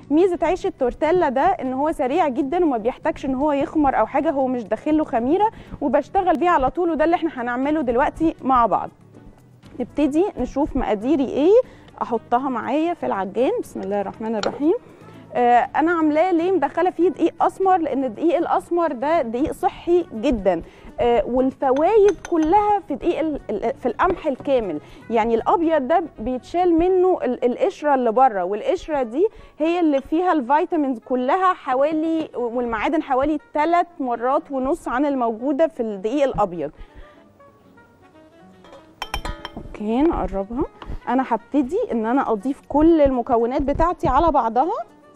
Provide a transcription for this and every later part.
ميزه عيش التورتيلا ده ان هو سريع جدا وما بيحتاجش ان هو يخمر او حاجه هو مش داخله خميره وبشتغل بيه على طول وده اللي احنا هنعمله دلوقتي مع بعض نبتدي نشوف مقاديري ايه احطها معايا في العجان بسم الله الرحمن الرحيم آه انا عاملاه ليه مدخله فيه دقيق اسمر لان الدقيق الاسمر ده دقيق صحي جدا آه والفوائد كلها في دقيق ال- ال- في القمح الكامل يعني الابيض ده بيتشال منه ال- القشره اللي بره والقشره دي هي اللي فيها الفيتامينز كلها حوالي والمعادن حوالي ثلاث مرات ونص عن الموجوده في الدقيق الابيض اوكي نقربها انا هبتدي ان انا اضيف كل المكونات بتاعتي على بعضها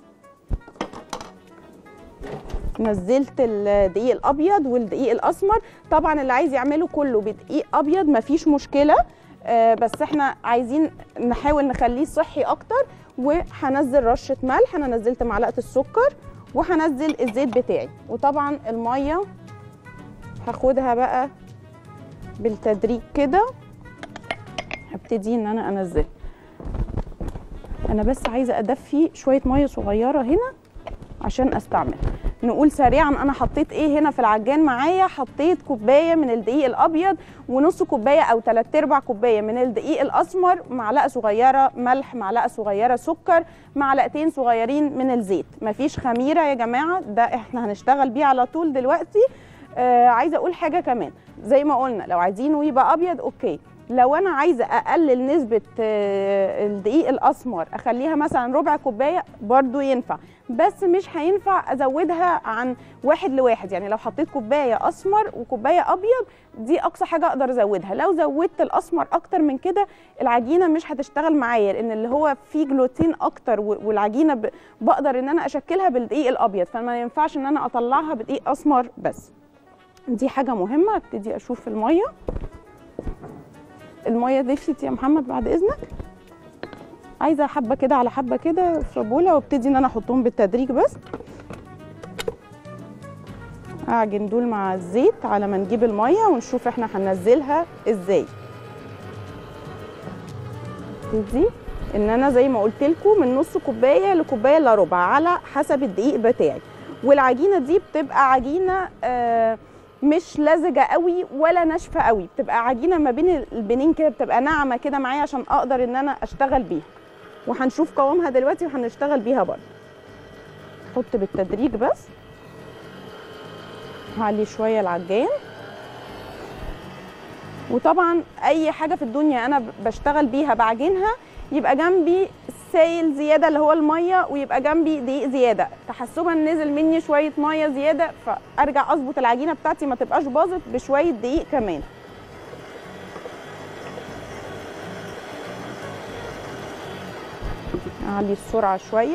نزلت الدقيق الابيض والدقيق الاسمر طبعا اللي عايز يعمله كله بدقيق ابيض مفيش مشكله آه بس احنا عايزين نحاول نخليه صحي اكتر وهنزل رشه ملح انا نزلت معلقه السكر وهنزل الزيت بتاعي وطبعا الميه هاخدها بقى بالتدريج كده هبتدي ان انا انزل انا بس عايزه ادفي شويه ميه صغيره هنا عشان استعمل نقول سريعا انا حطيت ايه هنا في العجان معايا حطيت كوبايه من الدقيق الابيض ونص كوبايه او 3 ارباع كوبايه من الدقيق الاسمر معلقه صغيره ملح معلقه صغيره سكر معلقتين صغيرين من الزيت مفيش خميره يا جماعه ده احنا هنشتغل بيه على طول دلوقتي آه عايزه اقول حاجه كمان زي ما قلنا لو عايزينه يبقى ابيض اوكي لو انا عايزه اقلل نسبه آه، الدقيق الاسمر اخليها مثلا ربع كوبايه برضو ينفع بس مش هينفع ازودها عن واحد لواحد يعني لو حطيت كوبايه اسمر وكوبايه ابيض دي اقصى حاجه اقدر ازودها لو زودت الاسمر اكتر من كده العجينه مش هتشتغل معايا لان اللي هو فيه جلوتين اكتر و- والعجينه ب- بقدر ان انا اشكلها بالدقيق الابيض فما ينفعش ان انا اطلعها بدقيق اسمر بس دي حاجه مهمه ابتدي اشوف الميه الميه دفت يا محمد بعد اذنك عايزه حبه كده على حبه كده في بوله وابتدي ان انا احطهم بالتدريج بس اعجن دول مع الزيت على ما نجيب الميه ونشوف احنا هننزلها ازاي ابتدي ان انا زي ما قلت لكم من نص كوبايه لكوبايه الا ربع على حسب الدقيق بتاعي والعجينه دي بتبقى عجينه آه مش لزجه قوي ولا ناشفه قوي بتبقى عجينه ما بين البنين كده بتبقى ناعمه كده معايا عشان اقدر ان انا اشتغل بيها وهنشوف قوامها دلوقتي وهنشتغل بيها برضه حط بالتدريج بس هعلي شويه العجان وطبعا اي حاجه في الدنيا انا بشتغل بيها بعجنها يبقى جنبي سايل زياده اللي هو الميه ويبقى جنبي دقيق زياده تحسبا نزل مني شويه ميه زياده فارجع اظبط العجينه بتاعتي ما تبقاش باظت بشويه دقيق كمان اعلي السرعه شويه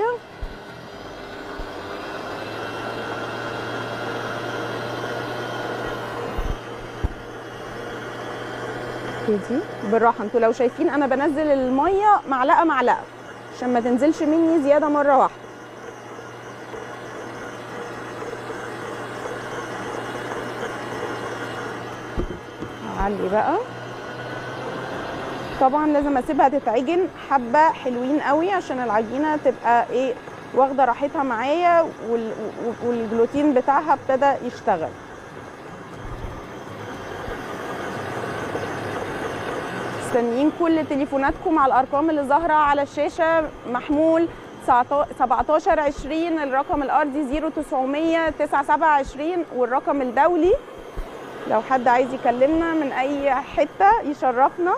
ابتدي بالراحه انتوا لو شايفين انا بنزل الميه معلقه معلقه عشان ما تنزلش مني زياده مره واحده اعلي بقى طبعا لازم اسيبها تتعجن حبه حلوين قوي عشان العجينه تبقى ايه واخده راحتها معايا وال- والجلوتين بتاعها ابتدى يشتغل مستنيين كل تليفوناتكم على الارقام اللي ظاهره على الشاشه محمول 17 20 الرقم الارضي 0900 9720 والرقم الدولي لو حد عايز يكلمنا من اي حته يشرفنا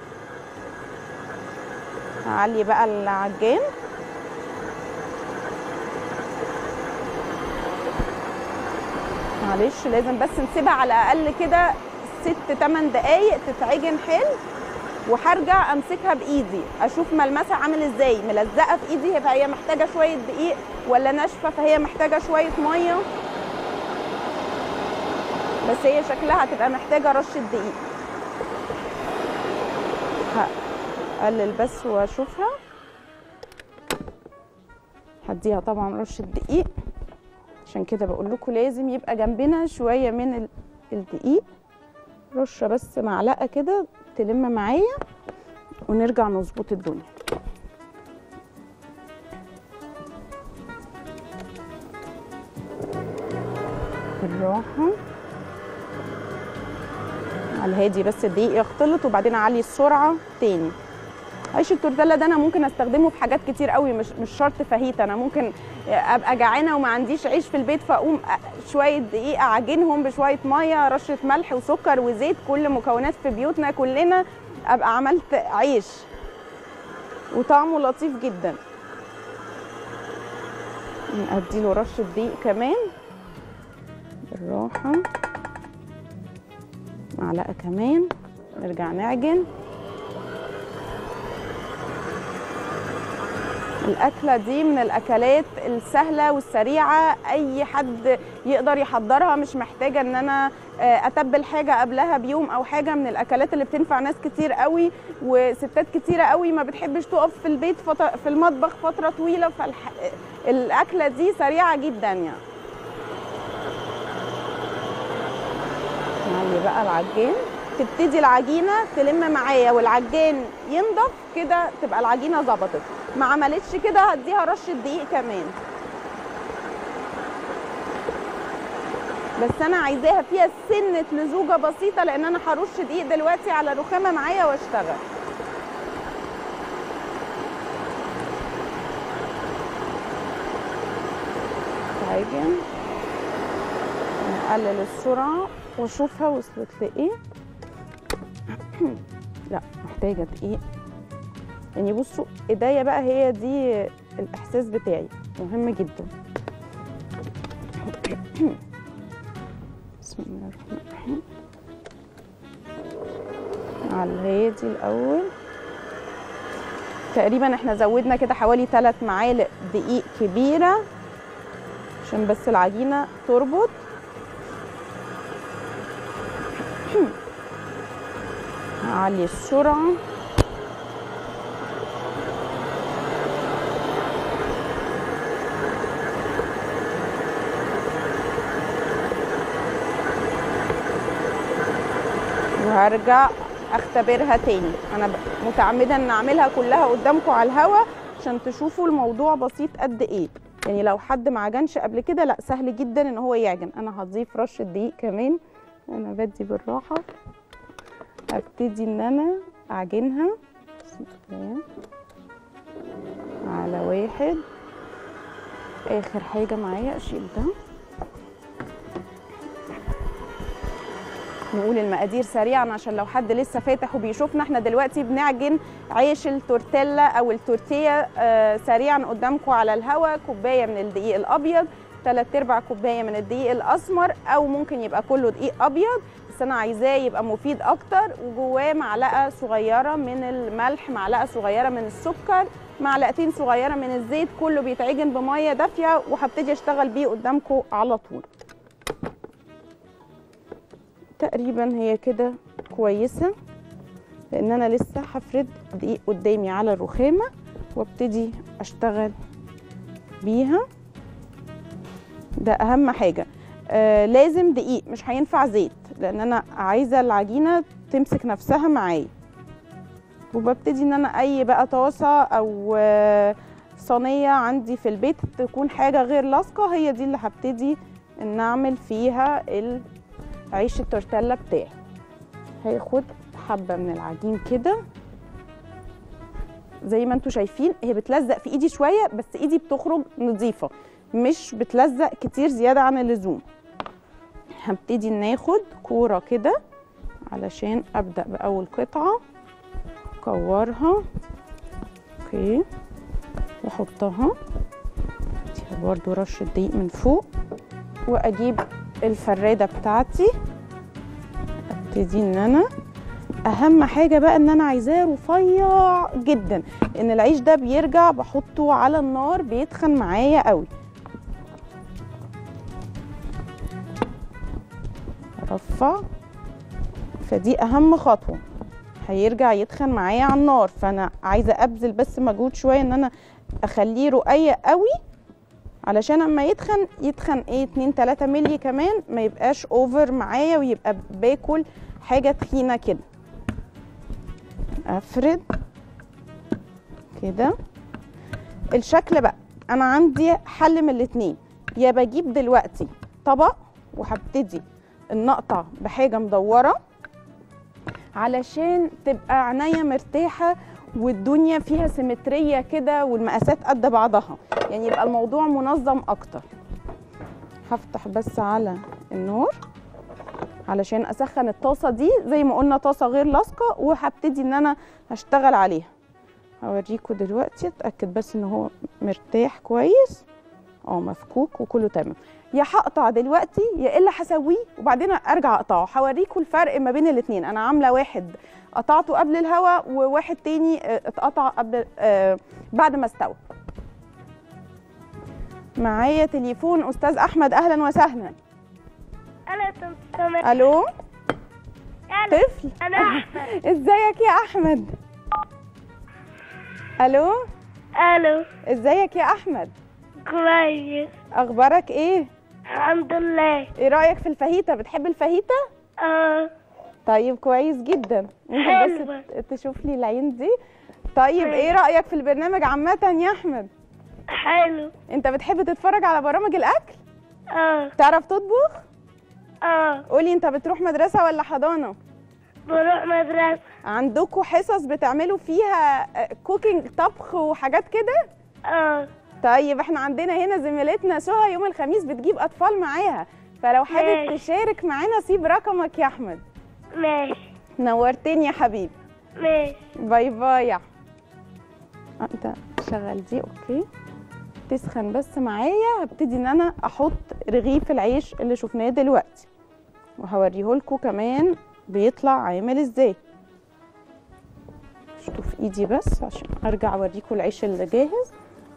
هعلي بقى العجان معلش لازم بس نسيبها على الاقل كده ست تمن دقايق تتعجن حلو وهرجع امسكها بايدي اشوف ملمسها عامل ازاي ملزقه في ايدي فهي محتاجه شويه دقيق ولا ناشفه فهي محتاجه شويه ميه بس هي شكلها هتبقى محتاجه رشه دقيق هقلل بس واشوفها هديها طبعا رشه دقيق عشان كده بقول لكم لازم يبقى جنبنا شويه من ال- الدقيق رشه بس معلقه كده تلم معايا ونرجع نظبط الدنيا بالراحه على الهادي بس الدقيق يختلط وبعدين اعلي السرعه تاني عيش التورتيلا ده انا ممكن استخدمه في حاجات كتير قوي مش مش شرط فاهيتا انا ممكن ابقى جعانه وما عنديش عيش في البيت فاقوم شويه دقيق اعجنهم بشويه ميه رشه ملح وسكر وزيت كل مكونات في بيوتنا كلنا ابقى عملت عيش وطعمه لطيف جدا اديله رشه دقيق كمان بالراحه معلقه كمان نرجع نعجن الاكله دي من الاكلات السهله والسريعه اي حد يقدر يحضرها مش محتاجه ان انا اتبل حاجه قبلها بيوم او حاجه من الاكلات اللي بتنفع ناس كتير قوي وستات كتيره قوي ما بتحبش تقف في البيت فترة في المطبخ فتره طويله فالاكله دي سريعه جدا يعني نعلي بقى العجين تبتدي العجينه تلم معايا والعجان ينضف كده تبقى العجينه ظبطت ما عملتش كده هديها رشه دقيق كمان بس انا عايزاها فيها سنه لزوجه بسيطه لان انا هرش دقيق دلوقتي على الرخامه معايا واشتغل عجن نقلل السرعه واشوفها وصلت لايه لا محتاجه دقيق يعني بصوا ايديا بقى هي دي الاحساس بتاعي مهم جدا بسم الله الرحمن الرحيم على الهادي الاول تقريبا احنا زودنا كده حوالي 3 معالق دقيق كبيره عشان بس العجينه تربط هعلي السرعه وهرجع اختبرها تاني انا متعمده ان اعملها كلها قدامكم على الهوا عشان تشوفوا الموضوع بسيط قد ايه يعني لو حد ما عجنش قبل كده لا سهل جدا ان هو يعجن انا هضيف رشه دقيق كمان انا بدي بالراحه ابتدي ان انا اعجنها بسم الله على واحد اخر حاجه معايا اشيل ده نقول المقادير سريعا عشان لو حد لسه فاتح وبيشوفنا احنا دلوقتي بنعجن عيش التورتيلا او التورتيه آه سريعا قدامكم على الهوا كوبايه من الدقيق الابيض ثلاث ارباع كوبايه من الدقيق الاسمر او ممكن يبقى كله دقيق ابيض بس انا عايزاه يبقى مفيد اكتر وجواه معلقه صغيره من الملح معلقه صغيره من السكر معلقتين صغيره من الزيت كله بيتعجن بميه دافيه وهبتدي اشتغل بيه قدامكم على طول تقريبا هي كده كويسه لان انا لسه هفرد دقيق قدامي على الرخامه وابتدي اشتغل بيها ده اهم حاجه آه لازم دقيق مش هينفع زيت لان انا عايزه العجينه تمسك نفسها معايا وببتدي ان انا اي بقى طاسه او آه صينيه عندي في البيت تكون حاجه غير لاصقه هي دي اللي هبتدي ان اعمل فيها عيش التورتيلا بتاعي هاخد حبه من العجين كده زي ما انتم شايفين هي بتلزق في ايدي شويه بس ايدي بتخرج نظيفه مش بتلزق كتير زياده عن اللزوم هبتدي ناخد كوره كده علشان ابدا باول قطعه اكورها اوكي واحطها اديها برضو رشه دقيق من فوق واجيب الفراده بتاعتي ابتدي ان انا اهم حاجه بقى ان انا عايزاه رفيع جدا لان العيش ده بيرجع بحطه على النار بيتخن معايا قوي ارفع فدي اهم خطوه هيرجع يتخن معايا على النار فانا عايزه ابذل بس مجهود شويه ان انا اخليه رقيق قوي علشان اما يتخن يتخن ايه 2 3 مللي كمان ما يبقاش اوفر معايا ويبقى باكل حاجه تخينه كده افرد كده الشكل بقى انا عندي حل من الاتنين يا بجيب دلوقتي طبق وهبتدي ان اقطع بحاجه مدوره علشان تبقى عينيا مرتاحه والدنيا فيها سيمتريه كده والمقاسات قد بعضها يعني يبقى الموضوع منظم اكتر هفتح بس على النار علشان اسخن الطاسه دي زي ما قلنا طاسه غير لاصقه وهبتدي ان انا هشتغل عليها هوريكم دلوقتي اتاكد بس ان هو مرتاح كويس اه مفكوك وكله تمام يا هقطع دلوقتي يا الا هسويه وبعدين ارجع اقطعه هوريكم الفرق ما بين الاثنين انا عامله واحد قطعته قبل الهوا وواحد تاني آه، اتقطع قبل آه بعد ما استوى معايا تليفون استاذ احمد اهلا وسهلا انا سمسمة الو انا طفل انا احمد ازيك يا احمد الو الو ازيك يا احمد كويس اخبارك ايه الحمد لله ايه رايك في الفاهيتا بتحب الفاهيتا اه طيب كويس جدا ممكن حلوة. بس ت- تشوف لي العين دي طيب حلو. ايه رايك في البرنامج عامه يا احمد حلو انت بتحب تتفرج على برامج الاكل اه تعرف تطبخ اه قولي انت بتروح مدرسه ولا حضانه بروح مدرسة عندكم حصص بتعملوا فيها كوكينج طبخ وحاجات كده اه طيب احنا عندنا هنا زميلتنا سهى يوم الخميس بتجيب اطفال معاها فلو حابب ماشي. تشارك معانا سيب رقمك يا احمد ماشي نورتني يا حبيبي ماشي باي باي يا أحمد. آه، انت شغل دي اوكي تسخن بس معايا هبتدي ان انا احط رغيف العيش اللي شفناه دلوقتي وهوريهولكوا كمان بيطلع عامل ازاي شوفوا في ايدي بس عشان ارجع اوريكم العيش اللي جاهز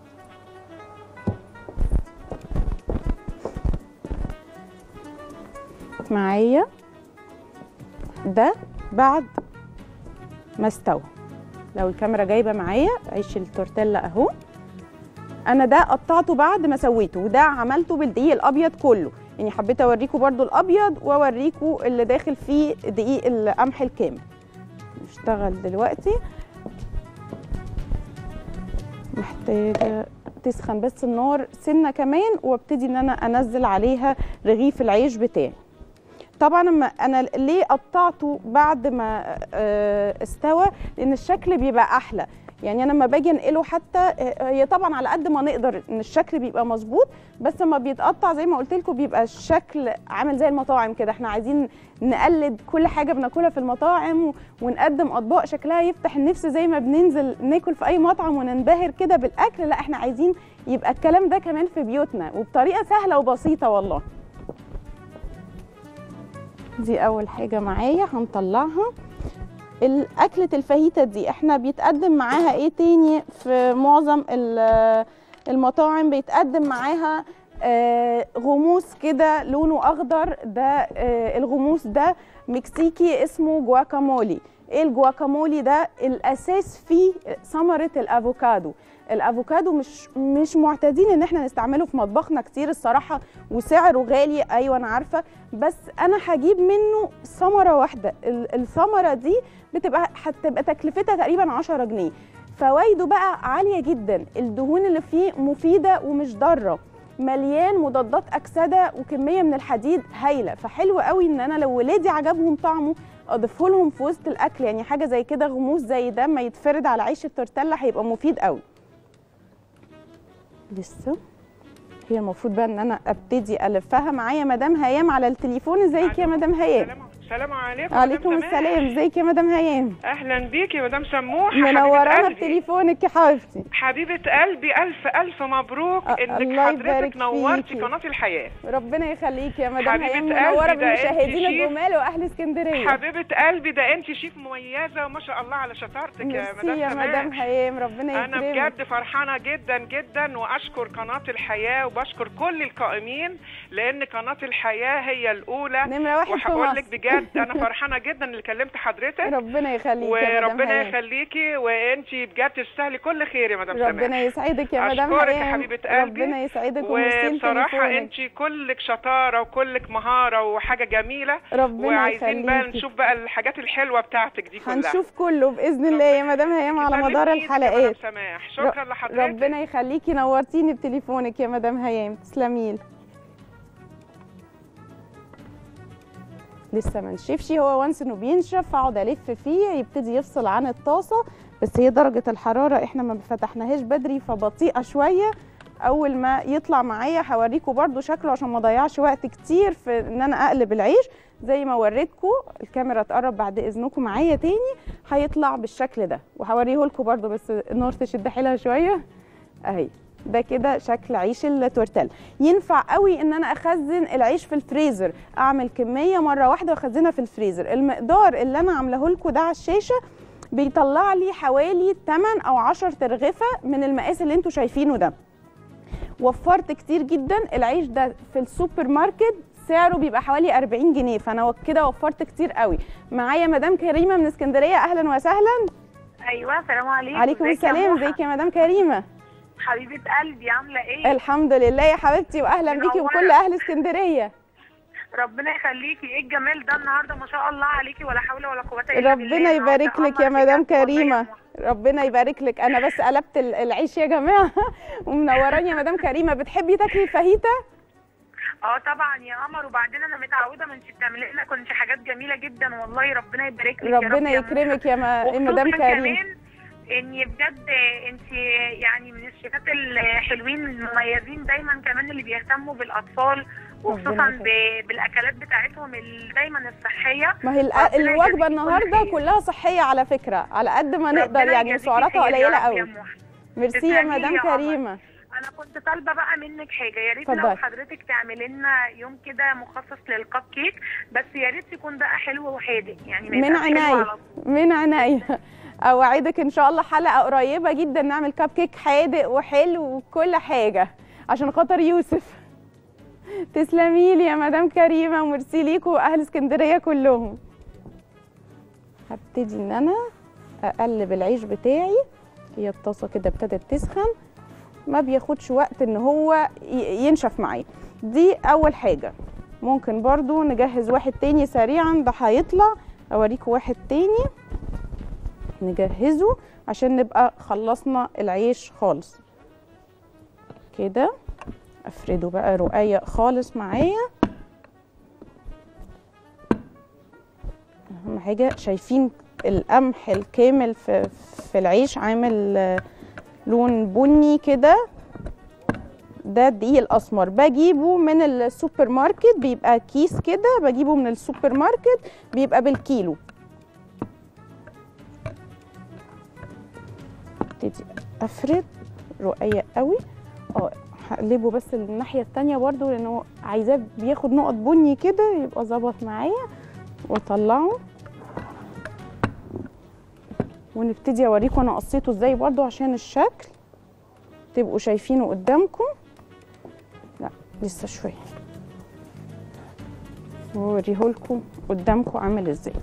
معايا ده بعد ما استوى لو الكاميرا جايبه معايا عيش التورتيلا اهو انا ده قطعته بعد ما سويته وده عملته بالدقيق الابيض كله يعني حبيت اوريكم برضو الابيض واوريكم اللي داخل فيه دقيق القمح الكامل نشتغل دلوقتي محتاجه تسخن بس النار سنه كمان وابتدي ان انا انزل عليها رغيف العيش بتاعي طبعا اما انا ليه قطعته بعد ما آه، استوى لان الشكل بيبقى احلى يعني انا لما باجي انقله حتى آه، هي طبعا على قد ما نقدر ان الشكل بيبقى مظبوط بس لما بيتقطع زي ما قلت لكم بيبقى الشكل عامل زي المطاعم كده احنا عايزين نقلد كل حاجه بناكلها في المطاعم و- ونقدم اطباق شكلها يفتح النفس زي ما بننزل ناكل في اي مطعم وننبهر كده بالاكل لا احنا عايزين يبقى الكلام ده كمان في بيوتنا وبطريقه سهله وبسيطه والله دي اول حاجه معايا هنطلعها الاكله الفاهيتا دي احنا بيتقدم معاها ايه تاني في معظم ال- المطاعم بيتقدم معاها آه، غموس كده لونه اخضر ده آه، الغموس ده مكسيكي اسمه جواكامولي ايه الجواكامولي ده الاساس فيه ثمره الافوكادو الافوكادو مش مش معتادين ان احنا نستعمله في مطبخنا كتير الصراحه وسعره غالي ايوه انا عارفه بس انا هجيب منه ثمره واحده ال- الثمره دي بتبقى هتبقى تكلفتها تقريبا 10 جنيه فوائده بقى عاليه جدا الدهون اللي فيه مفيده ومش ضاره مليان مضادات اكسده وكميه من الحديد هايله فحلو قوي ان انا لو ولادي عجبهم طعمه اضيفه لهم في وسط الاكل يعني حاجه زي كده غموس زي ده ما يتفرد على عيش التورتيلا هيبقى مفيد قوي لسه هي المفروض بقى ان انا ابتدي الفها معايا مدام هيام على التليفون ازيك يا مدام هيام السلام السلام عليكم عليكم مدام سماح. السلام ازيك يا مدام هيام اهلا بيكي يا مدام سموحه منورانا حبيبه قلبي بتليفونك يا حبيبتي حبيبه قلبي الف الف مبروك أ- انك الله يبارك حضرتك نورتي فيكي. قناه الحياه ربنا يخليكي يا مدام حبيبة هيام قلبي، منوره ده أنت بالمشاهدين شيف. الجمال واهل اسكندريه حبيبه قلبي ده انت شيف مميزه وما شاء الله على شطارتك يا ميرسي مدام يا سماح. مدام هيام ربنا انا يكرمك بجد فرحانه جدا جدا واشكر قناه الحياه وبشكر كل القائمين لان قناه الحياه هي الاولى نمره واحد في وهقول لك مصر بجد انا فرحانه جدا اللي كلمت حضرتك ربنا يخليك يا مدام وربنا هيام يخليكي وانت بجد تستاهلي كل خير يا مدام سماح ربنا يسعدك يا مدام أشكرك يا هيام حبيبة قلبي. ربنا يسعدك وميرسي وبصراحة لتليفونك انت كلك شطارة وكلك مهارة وحاجة جميلة ربنا وعايزين بقى يخليكي نشوف بقى الحاجات الحلوة بتاعتك دي كلها هنشوف كله باذن الله يا مدام هيام على تسلم مدار إيدك يا مدام الحلقات سماح شكرا لحضرتك ربنا يخليكي نورتيني بتليفونك يا مدام هيام تسلمي لسه ما نشفش هو وانس انه بينشف اقعد الف فيه يبتدي يفصل عن الطاسه بس هي درجه الحراره احنا ما فتحناهاش بدري فبطيئه شويه اول ما يطلع معايا هوريكم برده شكله عشان ما اضيعش وقت كتير في ان انا اقلب العيش زي ما وريتكم الكاميرا تقرب بعد اذنكم معايا تاني هيطلع بالشكل ده وهوريه لكم برده بس النار تشد حيلها شويه اهي ده كده شكل عيش التورتيلا ينفع قوي ان انا اخزن العيش في الفريزر اعمل كميه مره واحده واخزنها في الفريزر المقدار اللي انا عاملاه لكم ده على الشاشه بيطلع لي حوالي 8 او 10 ترغفه من المقاس اللي انتوا شايفينه ده وفرت كتير جدا العيش ده في السوبر ماركت سعره بيبقى حوالي 40 جنيه فانا كده وفرت كتير قوي معايا مدام كريمه من اسكندريه اهلا وسهلا ايوه السلام عليكم عليكم ازيك يا السلام موحة؟ ازيك يا مدام كريمه حبيبه قلبي عامله ايه الحمد لله يا حبيبتي واهلا بيكي منورة. وكل اهل اسكندريه ربنا يخليكي ايه الجمال ده النهارده ما شاء الله عليكي ولا حول ولا قوه الا بالله ربنا يبارك النهاردة لك يا قمر مدام بجد والله يا كريمه موحة. ربنا يبارك لك انا بس قلبت ال- العيش يا جماعه ومنوراني يا مدام كريمه بتحبي تاكلي الفاهيتا اه طبعا يا قمر وبعدين انا متعوده من انت بتعملي لنا كنت حاجات جميله جدا والله ربنا يبارك لك يا رب ربنا يا يكرمك يا ما- وخصوصاً مدام كريمه كمان اني بجد انت يعني من الشيفات الحلوين المميزين دايما كمان اللي بيهتموا بالاطفال وخصوصا ربنا يخليك. ب- بالاكلات بتاعتهم ال- دايما الصحيه ما هي الأ- ربنا الوجبه يجازيكي كل النهارده خير. كلها صحيه على فكره على قد ما نقدر ربنا يعني يجازيكي سعراتها خير يا قليله رب يا قوي موحة. ميرسي يا تسلمي مدام يا قمر. كريمه انا كنت طالبه بقى منك حاجه يا ريت لو اتفضلي. حضرتك تعملي لنا يوم كده مخصص للكب كيك بس يا ريت يكون بقى حلو وحادق يعني ما من يبقاش حلو عناية على من عناية اوعدك ان شاء الله حلقه قريبه جدا نعمل كاب كيك حادق وحلو وكل حاجه عشان خاطر يوسف تسلمي لي يا مدام كريمه وميرسي ليكوا واهل اسكندريه كلهم هبتدي ان انا اقلب العيش بتاعي هي الطاسه كده ابتدت تسخن ما بياخدش وقت ان هو ي- ينشف معايا دي اول حاجه ممكن برضو نجهز واحد تاني سريعا ده هيطلع اوريكم واحد تاني نجهزه عشان نبقى خلصنا العيش خالص كده افرده بقى رقيق خالص معايا اهم حاجه شايفين القمح الكامل في في العيش عامل آه، لون بني كده ده الدقيق الاسمر بجيبه من السوبر ماركت بيبقى كيس كده بجيبه من السوبر ماركت بيبقى بالكيلو ابتدي افرد رقيق قوي اه هقلبه بس الناحيه التانية برضو لانه عايزاه بياخد نقط بني كده يبقى ظبط معايا واطلعه ونبتدي اوريكم انا قصيته ازاي برضو عشان الشكل تبقوا شايفينه قدامكم لا لسه شويه واوريهولكم قدامكم عامل ازاي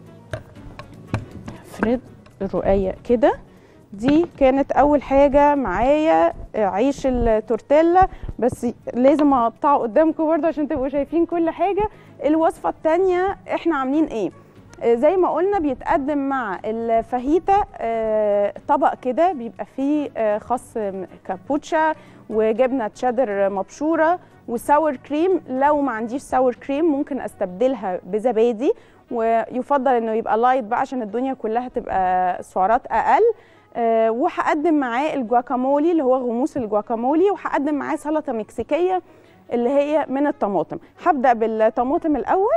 افرد الرقيق كده دي كانت اول حاجه معايا عيش التورتيلا بس لازم اقطعه قدامكم برضه عشان تبقوا شايفين كل حاجه الوصفه التانية احنا عاملين ايه آه، زي ما قلنا بيتقدم مع الفاهيتا آه، طبق كده بيبقى فيه آه، خس م- كابوتشا وجبنه تشيدر مبشوره وساور كريم لو ما عنديش ساور كريم ممكن استبدلها بزبادي ويفضل انه يبقى لايت بقى عشان الدنيا كلها تبقى سعرات اقل آه، وهقدم معاه الجواكامولي اللي هو غموس الجواكامولي وهقدم معاه سلطه مكسيكيه اللي هي من الطماطم هبدا بالطماطم الاول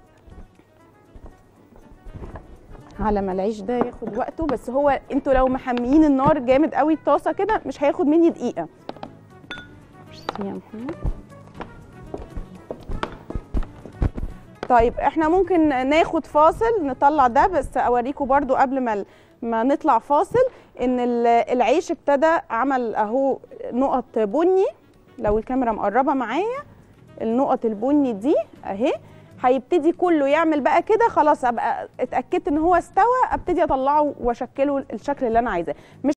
على ما العيش ده ياخد وقته بس هو انتوا لو محميين النار جامد قوي الطاسه كده مش هياخد مني دقيقه ميرسي يا محمد طيب احنا ممكن ناخد فاصل نطلع ده بس اوريكم برضو قبل ما ما نطلع فاصل ان ال- العيش ابتدى عمل اهو نقط بني لو الكاميرا مقربه معايا النقط البني دي اهي هيبتدي كله يعمل بقى كده خلاص ابقى اتاكدت ان هو استوى ابتدي اطلعه واشكله الشكل اللي انا عايزاه مش